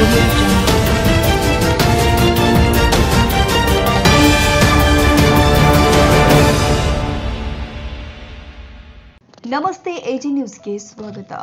audio jungle. ನಮಸ್ತೆ AG ನ್ಯೂಸ್ಗೆ ಸ್ವಾಗತ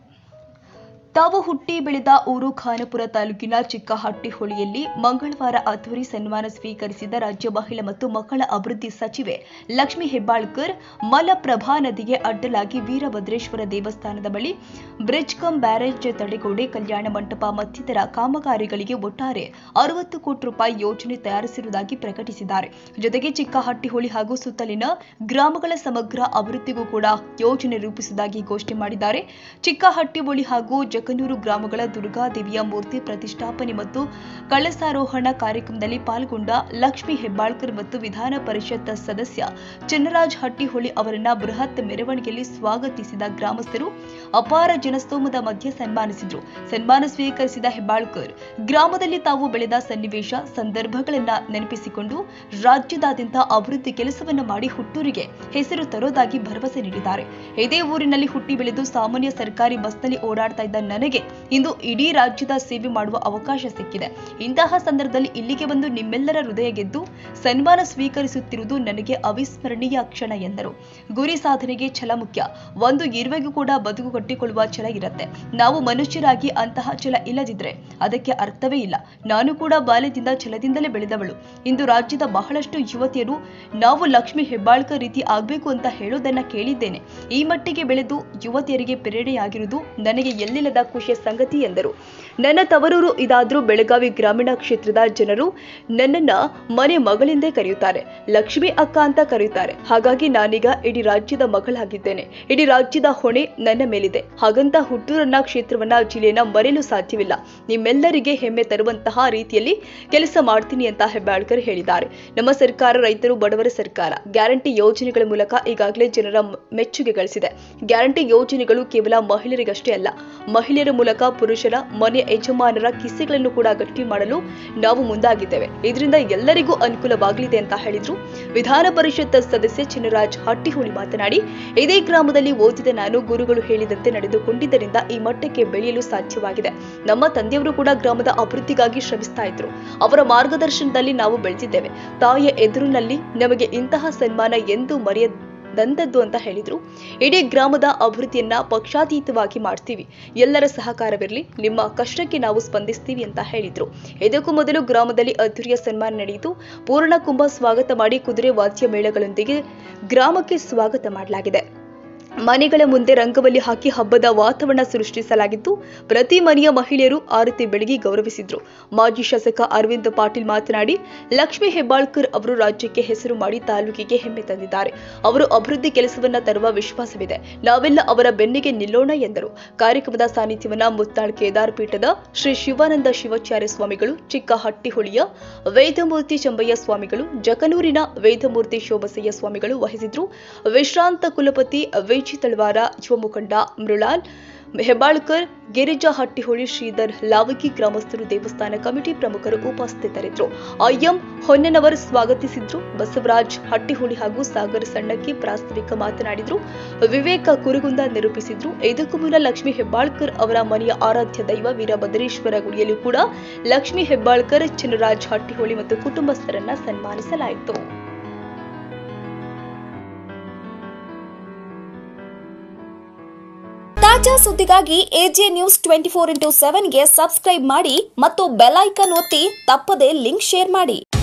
ತಾವು ಹುಟ್ಟಿ ಬೆಳೆದ ಊರು ಖಾನಪುರ ತಾಲೂಕಿನ ಚಿಕ್ಕಹಟ್ಟಿಹೊಳಿಯಲ್ಲಿ ಮಂಗಳವಾರ ಅದ್ದೂರಿ ಸನ್ಮಾನ ಸ್ವೀಕರಿಸಿದ ರಾಜ್ಯ ಮಹಿಳಾ ಮತ್ತು ಮಕ್ಕಳ ಅಭಿವೃದ್ಧಿ ಸಚಿವೆ ಲಕ್ಷ್ಮೀ ಹೆಬ್ಬಾಳ್ಕರ್ ಮಲಪ್ರಭಾ ನದಿಗೆ ಅಡ್ಡಲಾಗಿ ವೀರಭದ್ರೇಶ್ವರ ದೇವಸ್ಥಾನದ ಬಳಿ ಬ್ರಿಡ್ಜ್ ಕಮ್ ಬ್ಯಾರೇಜ್ ತಡೆಗೋಡೆ ಕಲ್ಯಾಣ ಮಂಟಪ ಮತ್ತಿತರ ಕಾಮಗಾರಿಗಳಿಗೆ ಒಟ್ಟಾರೆ ಅರವತ್ತು ಕೋಟಿ ರೂಪಾಯಿ ಯೋಜನೆ ತಯಾರಿಸಿರುವುದಾಗಿ ಪ್ರಕಟಿಸಿದ್ದಾರೆ ಜೊತೆಗೆ ಚಿಕ್ಕಹಟ್ಟಿಹೊಳಿ ಹಾಗೂ ಸುತ್ತಲಿನ ಗ್ರಾಮಗಳ ಸಮಗ್ರ ಅಭಿವೃದ್ಧಿಗೂ ಕೂಡ ಯೋಜನೆ ರೂಪಿಸುವುದಾಗಿ ಘೋಷಣೆ ಮಾಡಿದ್ದಾರೆ ಚಿಕ್ಕಹಟ್ಟಿಹೊಳಿ ಹಾಗೂ ಜಕನೂರು ಗ್ರಾಮಗಳ ದುರ್ಗಾದೇವಿಯ ಮೂರ್ತಿ ಪ್ರತಿಷ್ಠಾಪನೆ ಮತ್ತು ಕಳಸಾರೋಹಣ ಕಾರ್ಯಕ್ರಮದಲ್ಲಿ ಪಾಲ್ಗೊಂಡ ಲಕ್ಷ್ಮೀ ಹೆಬ್ಬಾಳ್ಕರ್ ಮತ್ತು ವಿಧಾನ ಪರಿಷತ್ ಸದಸ್ಯ ಚಿನ್ನರಾಜ್ ಹಟ್ಟಿಹೊಳಿ ಅವರನ್ನ ಬೃಹತ್ ಮೆರವಣಿಗೆಯಲ್ಲಿ ಸ್ವಾಗತಿಸಿದ ಗ್ರಾಮಸ್ಥರು ಅಪಾರ ಜನಸ್ತೋಮದ ಮಧ್ಯೆ ಸನ್ಮಾನಿಸಿದ್ರು ಸನ್ಮಾನ ಸ್ವೀಕರಿಸಿದ ಹೆಬ್ಬಾಳ್ಕರ್ ಗ್ರಾಮದಲ್ಲಿ ತಾವು ಬೆಳೆದ ಸನ್ನಿವೇಶ ಸಂದರ್ಭಗಳನ್ನ ನೆನಪಿಸಿಕೊಂಡು ರಾಜ್ಯದಾದ್ಯಂತ ಅಭಿವೃದ್ಧಿ ಕೆಲಸವನ್ನ ಮಾಡಿ ಹುಟ್ಟೂರಿಗೆ ಹೆಸರು ತರೋದಾಗಿ ಭರವಸೆ ನೀಡಿದ್ದಾರೆ ಇದೇ ಊರಿನಲ್ಲಿ ಹುಟ್ಟಿ ಬೆಳೆದು ಸಾಮಾನ್ಯ ಸರ್ಕಾರಿ ಬಸ್ನಲ್ಲಿ ಓಡಾಡ್ತಾ ಇದ್ದ ನನಗೆ ಇಂದು ಇಡೀ ರಾಜ್ಯದ ಸೇವೆ ಮಾಡುವ ಅವಕಾಶ ಸಿಕ್ಕಿದೆ ಇಂತಹ ಸಂದರ್ಭದಲ್ಲಿ ಇಲ್ಲಿಗೆ ಬಂದು ನಿಮ್ಮೆಲ್ಲರ ಹೃದಯ ಗೆದ್ದು ಸನ್ಮಾನ ಸ್ವೀಕರಿಸುತ್ತಿರುವುದು ನನಗೆ ಅವಿಸ್ಮರಣೀಯ ಕ್ಷಣ ಎಂದರು ಗುರಿ ಸಾಧನೆಗೆ ಛಲ ಮುಖ್ಯ ಒಂದು ಇರುವೆಗೂ ಕೂಡ ಬದುಕು ಕಟ್ಟಿಕೊಳ್ಳುವ ಛಲ ಇರುತ್ತೆ ನಾವು ಮನುಷ್ಯರಾಗಿ ಅಂತಹ ಛಲ ಇಲ್ಲದಿದ್ರೆ ಅದಕ್ಕೆ ಅರ್ಥವೇ ಇಲ್ಲ ನಾನು ಕೂಡ ಬಾಲ್ಯದಿಂದ ಛಲದಿಂದಲೇ ಬೆಳೆದವಳು ಇಂದು ರಾಜ್ಯದ ಬಹಳಷ್ಟು ಯುವತಿಯರು ನಾವು ಲಕ್ಷ್ಮಿ ಹೆಬ್ಬಾಳ್ಕರ್ ರೀತಿ ಆಗ್ಬೇಕು ಅಂತ ಹೇಳೋದನ್ನ ಕೇಳಿದ್ದೇನೆ ಈ ಮಟ್ಟಿಗೆ ಬೆಳೆದು ಯುವತಿಯರಿಗೆ ಪ್ರೇರಣೆಯಾಗಿರುವುದು ನನಗೆ ಎಲ್ಲಿಲ್ಲದ ಖುಷಿಯ ಸಂಗತಿ ಎಂದರು ನನ್ನ ತವರೂರು ಇದಾದ್ರೂ ಬೆಳಗಾವಿ ಗ್ರಾಮೀಣ ಕ್ಷೇತ್ರದ ಜನರು ನನ್ನನ್ನ ಮನೆ ಮಗಳೆಂದೇ ಕರೆಯುತ್ತಾರೆ ಲಕ್ಷ್ಮಿ ಅಕ್ಕ ಅಂತ ಕರೆಯುತ್ತಾರೆ ಹಾಗಾಗಿ ನಾನೀಗ ಇಡೀ ರಾಜ್ಯದ ಮಗಳಾಗಿದ್ದೇನೆ ಇಡೀ ರಾಜ್ಯದ ಹೊಣೆ ನನ್ನ ಮೇಲಿದೆ ಹಾಗಂತ ಹುಟ್ಟೂರನ್ನ ಕ್ಷೇತ್ರವನ್ನ ಜಿಲ್ಲೆಯನ್ನ ಮರೆಯಲು ಸಾಧ್ಯವಿಲ್ಲ ನಿಮ್ಮೆಲ್ಲರಿಗೆ ಹೆಮ್ಮೆ ತರುವಂತಹ ರೀತಿಯಲ್ಲಿ ಕೆಲಸ ಮಾಡ್ತೀನಿ ಅಂತ ಹೆಬ್ಬಾಳ್ಕರ್ ಹೇಳಿದ್ದಾರೆ ನಮ್ಮ ಸರ್ಕಾರ ರೈತರು ಬಡವರ ಸರ್ಕಾರ ಗ್ಯಾರಂಟಿ ಯೋಜನೆಗಳ ಮೂಲಕ ಈಗಾಗಲೇ ಜನರ ಮ- ಮೆಚ್ಚುಗೆ ಗಳಿಸಿದೆ ಗ್ಯಾರಂಟಿ ಯೋಜನೆಗಳು ಕೇವಲ ಮಹಿಳೆಯರಿಗಷ್ಟೇ ಅಲ್ಲ ಮಹಿಳೆಯರ ಮೂಲಕ ಪುರುಷರ ಮನೆ ಯಜಮಾನರ ಕಿಸೆಗಳನ್ನು ಕೂಡ ಗಟ್ಟಿ ಮಾಡಲು ನಾವು ಮುಂದಾಗಿದ್ದೇವೆ ಇದರಿಂದ ಎಲ್ಲರಿಗೂ ಅನುಕೂಲವಾಗಲಿದೆ ಅಂತ ಹೇಳಿದ್ರು ವಿಧಾನ ಪರಿಷತ್ ಸದಸ್ಯ ಚಿನ್ನರಾಜ್ ಹಟ್ಟಿಹೋಳಿ ಮಾತನಾಡಿ ಇದೇ ಗ್ರಾಮದಲ್ಲಿ ಓದಿದ ನಾನು ಗುರುಗಳು ಹೇಳಿದಂತೆ ನಡೆದುಕೊಂಡಿದ್ದರಿಂದ ಈ ಮಟ್ಟಕ್ಕೆ ಬೆಳೆಯಲು ಸಾಧ್ಯವಾಗಿದೆ ನಮ್ಮ ತಂದೆಯವರು ಕೂಡ ಗ್ರಾಮದ ಅಭಿವೃದ್ಧಿಗಾಗಿ ಶ್ರಮಿಸ್ತಾ ಇದ್ರು ಅವರ ಮಾರ್ಗದರ್ಶನದಲ್ಲಿ ನಾವು ಬೆಳೆದಿದ್ದೇವೆ ತಾಯಿಯ ಎದುರಿನಲ್ಲಿ ನಮಗೆ ಇಂತಹ ಸನ್ಮಾನ ಎಂದು ಮರೆಯದಂತದ್ದು ಅಂತ ಹೇಳಿದ್ರು ಇಡೀ ಗ್ರಾಮದ ಅಭಿವೃದ್ಧಿಯನ್ನ ಪಕ್ಷಾತೀತವಾಗಿ ಮಾಡ್ತೀವಿ ಎಲ್ಲರ ಸಹಕಾರವಿರಲಿ ನಿಮ್ಮ ಕಷ್ಟಕ್ಕೆ ನಾವು ಸ್ಪಂದಿಸ್ತೀವಿ ಅಂತ ಹೇಳಿದ್ರು ಇದಕ್ಕೂ ಮೊದಲು ಗ್ರಾಮದಲ್ಲಿ ಅದ್ದೂರಿಯ ಸನ್ಮಾನ ನಡೆಯಿತು ಪೂರ್ಣ ಕುಂಭ ಸ್ವಾಗತ ಮಾಡಿ ಕುದುರೆ ವಾದ್ಯ ಮೇಳಗಳೊಂದಿಗೆ ಗ್ರಾಮಕ್ಕೆ ಸ್ವಾಗತ ಮಾಡಲಾಗಿದೆ ಮನೆಗಳ ಮುಂದೆ ರಂಗವಲ್ಲಿ ಹಾಕಿ ಹಬ್ಬದ ವಾತಾವರಣ ಸೃಷ್ಟಿಸಲಾಗಿತ್ತು ಪ್ರತಿ ಮನೆಯ ಮಹಿಳೆಯರು ಆರತಿ ಬೆಳಗಿ ಗೌರವಿಸಿದ್ರು ಮಾಜಿ ಶಾಸಕ ಅರವಿಂದ್ ಪಾಟೀಲ್ ಮಾತನಾಡಿ ಲಕ್ಷ್ಮೀ ಹೆಬ್ಬಾಳ್ಕರ್ ಅವರು ರಾಜ್ಯಕ್ಕೆ ಹೆಸರು ಮಾಡಿ ತಾಲೂಕಿಗೆ ಹೆಮ್ಮೆ ತಂದಿದ್ದಾರೆ ಅವರು ಅಭಿವೃದ್ಧಿ ಕೆಲಸವನ್ನ ತರುವ ವಿಶ್ವಾಸವಿದೆ ನಾವೆಲ್ಲ ಅವರ ಬೆನ್ನಿಗೆ ನಿಲ್ಲೋಣ ಎಂದರು ಕಾರ್ಯಕ್ರಮದ ಸಾನ್ನಿಧ್ಯವನ್ನ ಮುತ್ತಾಳ್ ಕೇದಾರ್ ಪೀಠದ ಶ್ರೀ ಶಿವಾನಂದ ಶಿವಾಚಾರ್ಯ ಸ್ವಾಮಿಗಳು ಚಿಕ್ಕಹಟ್ಟಿಹೊಳಿಯ ವೇದಮೂರ್ತಿ ಚಂಬಯ್ಯ ಸ್ವಾಮಿಗಳು ಜಕನೂರಿನ ವೇದಮೂರ್ತಿ ಶೋಭಸಯ್ಯ ಸ್ವಾಮಿಗಳು ವಹಿಸಿದ್ರು ವಿಶ್ರಾಂತ ಕುಲಪತಿ ವೇಜಿ ತಳವಾರ ಯುವ ಮುಖಂಡ ಮೃಳಾಲ್ ಹೆಬ್ಬಾಳ್ಕರ್ ಗಿರಿಜಾ ಹಟ್ಟಿಹೊಳಿ ಶ್ರೀಧರ್ ಲಾವಗಿ ಗ್ರಾಮಸ್ಥರು ದೇವಸ್ಥಾನ ಕಮಿಟಿ ಪ್ರಮುಖರು ಉಪಸ್ಥಿತರಿದ್ದರು ಐಎಂ ಹೊನ್ನನವರ್ ಸ್ವಾಗತಿಸಿದ್ರು ಬಸವರಾಜ್ ಹಟ್ಟಿಹೊಳಿ ಹಾಗೂ ಸಾಗರ್ ಸಣ್ಣಕ್ಕಿ ಪ್ರಾಸ್ತಾವಿಕ ಮಾತನಾಡಿದ್ರು ವಿವೇಕ ಕುರುಗುಂದ ನಿರೂಪಿಸಿದ್ರು ಇದಕ್ಕೂ ಮುನ್ನ ಲಕ್ಷ್ಮೀ ಹೆಬ್ಬಾಳ್ಕರ್ ಅವರ ಮನೆಯ ಆರಾಧ್ಯ ದೈವ ವೀರಭದ್ರೇಶ್ವರ ಗುಡಿಯಲ್ಲೂ ಕೂಡ ಲಕ್ಷ್ಮೀ ಹೆಬ್ಬಾಳ್ಕರ್ ಚಿನ್ನರಾಜ್ ಹಟ್ಟಿಹೊಳಿ ಮತ್ತು ಕುಟುಂಬಸ್ಥರನ್ನ ಸನ್ಮಾನಿಸಲಾಯಿತು ತಾಜಾ ಸುದ್ದಿಗಾಗಿ AJ news twenty four into ಸೆವೆನ್ಗೆ ಸಬ್ಸ್ಕ್ರೈಬ್ ಮಾಡಿ ಮತ್ತು ಬೆಲ್ ಐಕನ್ ಒತ್ತಿ ತಪ್ಪದೇ ಲಿಂಕ್ ಶೇರ್ ಮಾಡಿ